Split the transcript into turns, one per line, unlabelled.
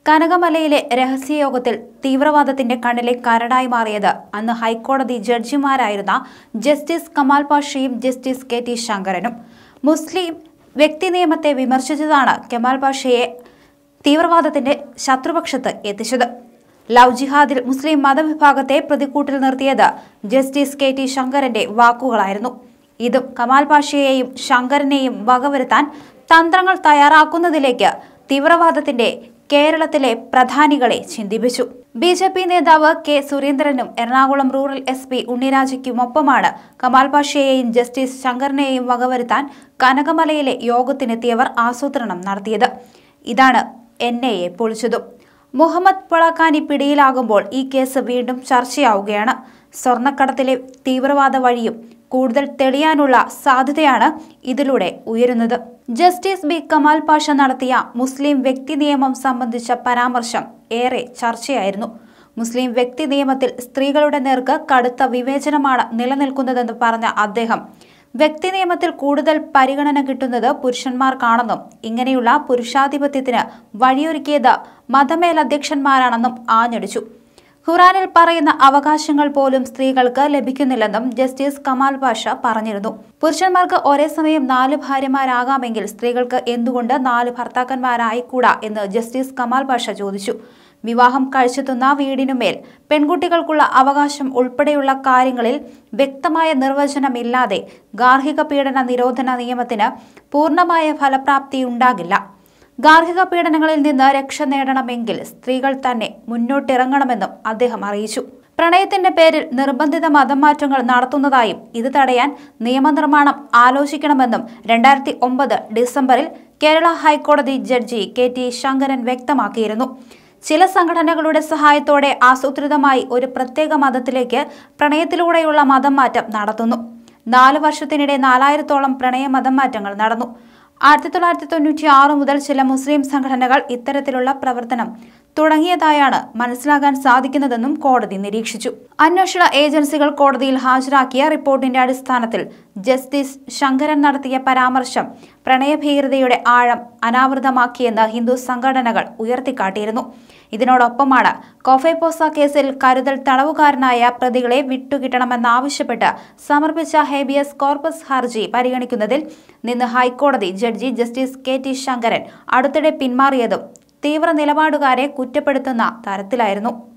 കനകമലയിലെ രഹസ്യയോഗത്തിൽ തീവ്രവാദത്തിന്റെ കണ്ണിലെ കരടായി മാറിയത് അന്ന് ഹൈക്കോടതി ജഡ്ജിമാരായിരുന്ന ജസ്റ്റിസ് കമാൽ പാഷയും ജസ്റ്റിസ് കെ ടി ശങ്കരനും മുസ്ലിം വ്യക്തി നിയമത്തെ വിമർശിച്ചതാണ് കമാൽ പാഷയെ തീവ്രവാദത്തിന്റെ ശത്രുപക്ഷത്ത് എത്തിച്ചത് ലവ് ജിഹാദിൽ മുസ്ലിം മതവിഭാഗത്തെ പ്രതിക്കൂട്ടിൽ നിർത്തിയത് ജസ്റ്റിസ് കെ ടി ശങ്കരന്റെ വാക്കുകളായിരുന്നു ഇതും കമാൽ പാഷയെയും ശങ്കരനെയും വകവരുത്താൻ തന്ത്രങ്ങൾ തയ്യാറാക്കുന്നതിലേക്ക് തീവ്രവാദത്തിന്റെ കേരളത്തിലെ പ്രധാനികളെ ചിന്തിപ്പിച്ചു ബി ജെ പി നേതാവ് കെ സുരേന്ദ്രനും എറണാകുളം റൂറൽ എസ് പി ഉണ്ണിരാജയ്ക്കുമൊപ്പമാണ് കമാൽ പാഷയെയും ജസ്റ്റിസ് ശങ്കറിനെയും വകവരുത്താൻ കനകമലയിലെ യോഗത്തിനെത്തിയവർ ആസൂത്രണം നടത്തിയത് ഇതാണ് എൻ ഐ എ പൊളിച്ചതും മുഹമ്മദ് പൊളക്കാനി പിടിയിലാകുമ്പോൾ ഈ കേസ് വീണ്ടും ചർച്ചയാവുകയാണ് സ്വർണ്ണക്കടത്തിലെ തീവ്രവാദ വഴിയും കൂടുതൽ തെളിയാനുള്ള സാധ്യതയാണ് ഇതിലൂടെ ഉയരുന്നത് ജസ്റ്റിസ് ബി കമാൽ പാഷ നടത്തിയ മുസ്ലിം വ്യക്തി നിയമം സംബന്ധിച്ച പരാമർശം ഏറെ ചർച്ചയായിരുന്നു മുസ്ലിം വ്യക്തി നിയമത്തിൽ സ്ത്രീകളുടെ നേർക്ക് കടുത്ത വിവേചനമാണ് നിലനിൽക്കുന്നതെന്ന് പറഞ്ഞ അദ്ദേഹം വ്യക്തി നിയമത്തിൽ കൂടുതൽ പരിഗണന കിട്ടുന്നത് പുരുഷന്മാർക്കാണെന്നും ഇങ്ങനെയുള്ള പുരുഷാധിപത്യത്തിന് വഴിയൊരുക്കിയത് മതമേലധ്യക്ഷന്മാരാണെന്നും ആഞ്ഞടിച്ചു ഖുറാനിൽ പറയുന്ന അവകാശങ്ങൾ പോലും സ്ത്രീകൾക്ക് ലഭിക്കുന്നില്ലെന്നും ജസ്റ്റിസ് കമാൽ പാഷ പറഞ്ഞിരുന്നു പുരുഷന്മാർക്ക് ഒരേ സമയം നാല് ഭാര്യമാരാകാമെങ്കിൽ സ്ത്രീകൾക്ക് എന്തുകൊണ്ട് നാല് ഭർത്താക്കന്മാരായിക്കൂടാ എന്ന് ജസ്റ്റിസ് കമാൽ പാഷ ചോദിച്ചു വിവാഹം കഴിച്ചെത്തുന്ന വീടിനുമേൽ പെൺകുട്ടികൾക്കുള്ള അവകാശം ഉൾപ്പെടെയുള്ള കാര്യങ്ങളിൽ വ്യക്തമായ നിർവചനമില്ലാതെ ഗാർഹിക പീഡന നിരോധന നിയമത്തിന് പൂർണ്ണമായ ഫലപ്രാപ്തി ഉണ്ടാകില്ല ഗാർഹിക പീഡനങ്ങളിൽ നിന്ന് രക്ഷ നേടണമെങ്കിൽ സ്ത്രീകൾ തന്നെ മുന്നോട്ടിറങ്ങണമെന്നും അദ്ദേഹം അറിയിച്ചു പ്രണയത്തിന്റെ പേരിൽ നിർബന്ധിത മതമാറ്റങ്ങൾ നടത്തുന്നതായും ഇത് തടയാൻ നിയമനിർമ്മാണം ആലോചിക്കണമെന്നും രണ്ടായിരത്തി ഒമ്പത് ഡിസംബറിൽ കേരള ഹൈക്കോടതി ജഡ്ജി കെ ടി ശങ്കരൻ വ്യക്തമാക്കിയിരുന്നു ചില സംഘടനകളുടെ സഹായത്തോടെ ആസൂത്രിതമായി ഒരു പ്രത്യേക മതത്തിലേക്ക് പ്രണയത്തിലൂടെയുള്ള മതം മാറ്റം നടത്തുന്നു നാല് വർഷത്തിനിടെ നാലായിരത്തോളം പ്രണയ മതം മാറ്റങ്ങൾ നടന്നു ആയിരത്തി തൊള്ളായിരത്തി തൊണ്ണൂറ്റി ആറ് മുതൽ ചില മുസ്ലിം സംഘടനകൾ ഇത്തരത്തിലുള്ള പ്രവർത്തനം തുടങ്ങിയതായാണ് മനസ്സിലാക്കാൻ സാധിക്കുന്നതെന്നും കോടതി നിരീക്ഷിച്ചു അന്വേഷണ ഏജൻസികൾ കോടതിയിൽ ഹാജരാക്കിയ റിപ്പോർട്ടിന്റെ അടിസ്ഥാനത്തിൽ ജസ്റ്റിസ് ശങ്കരൻ നടത്തിയ പരാമർശം പ്രണയഭീകരതയുടെ ആഴം അനാവൃതമാക്കിയെന്ന് ഹിന്ദു സംഘടനകൾ ഉയർത്തിക്കാട്ടിയിരുന്നു ഇതിനോടൊപ്പമാണ് കോഫെപ്പോസ കേസിൽ കരുതൽ തടവുകാരനായ പ്രതികളെ വിട്ടുകിട്ടണമെന്നാവശ്യപ്പെട്ട് സമർപ്പിച്ച ഹേബിയസ് കോർപ്പസ് ഹർജി പരിഗണിക്കുന്നതിൽ നിന്ന് ഹൈക്കോടതി judge justice K T Sankaran അടുത്തിടെ പിന്മാറിയതും തീവ്ര നിലപാടുകാരെ കുറ്റപ്പെടുത്തുന്ന തരത്തിലായിരുന്നു